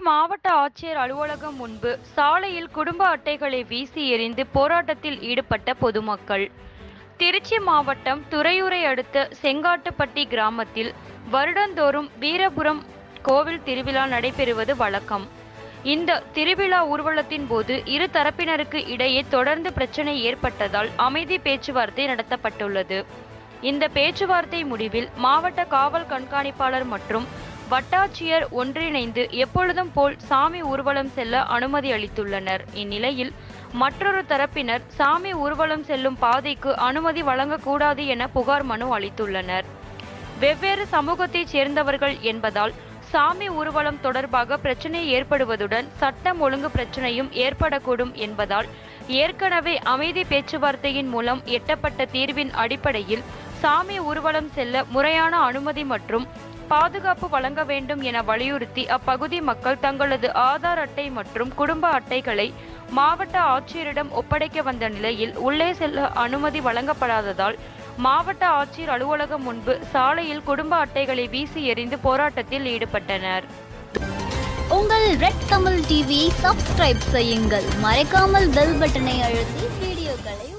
மாவட்ட ஆட்சியர் அலுவலகம் முன்பு சாலையில் குடும்ப அட்டைகளை வீசி எறிந்து போராட்டத்தில் ஈடுபட்ட பொதுமக்கள் திருச்சி மாவட்டம் துறையூரை அடுத்த செங்காட்டுப்பட்டி கிராமத்தில் வருடந்தோறும் வீரபுரம் கோவில் திருவிழா நடைபெறுவது வழக்கம் இந்த திருவிழா ஊர்வலத்தின் போது இரு தரப்பினருக்கு இடையே தொடர்ந்து பிரச்சனை ஏற்பட்டதால் அமைதி பேச்சுவார்த்தை நடத்தப்பட்டுள்ளது இந்த பேச்சுவார்த்தை முடிவில் மாவட்ட காவல் கண்காணிப்பாளர் மற்றும் வட்டாட்சியர் ஒன்றிணைந்து எப்பொழுதும் போல் சாமி ஊர்வலம் செல்ல அனுமதி அளித்துள்ளனர் இந்நிலையில் மற்றொரு தரப்பினர் சாமி ஊர்வலம் செல்லும் பாதைக்கு அனுமதி வழங்கக்கூடாது என புகார் மனு அளித்துள்ளனர் வெவ்வேறு சமூகத்தைச் சேர்ந்தவர்கள் என்பதால் சாமி ஊர்வலம் தொடர்பாக பிரச்சனை ஏற்படுவதுடன் சட்டம் ஒழுங்கு பிரச்சனையும் ஏற்படக்கூடும் என்பதால் ஏற்கனவே அமைதி பேச்சுவார்த்தையின் மூலம் எட்டப்பட்ட தீர்வின் அடிப்படையில் சாமி ஊர்வலம் செல்ல முறையான அனுமதி மற்றும் பாதுகாப்பு வழங்க வேண்டும் என வலியுறுத்தி அப்பகுதி மக்கள் தங்களது ஆதார் அட்டை மற்றும் குடும்ப அட்டைகளை மாவட்ட ஆட்சியரிடம் ஒப்படைக்க வந்த நிலையில் உள்ளே செல்ல அனுமதி வழங்கப்படாததால் மாவட்ட ஆட்சியர் அலுவலகம் முன்பு சாலையில் குடும்ப அட்டைகளை வீசி எறிந்து போராட்டத்தில் ஈடுபட்டனர் உங்கள் ரெட் கமல் டிவியை சப்ஸ்கிரைப் செய்யுங்கள் மறக்காமல் பெல் பட்டனை அழுத்தி வீடியோக்களை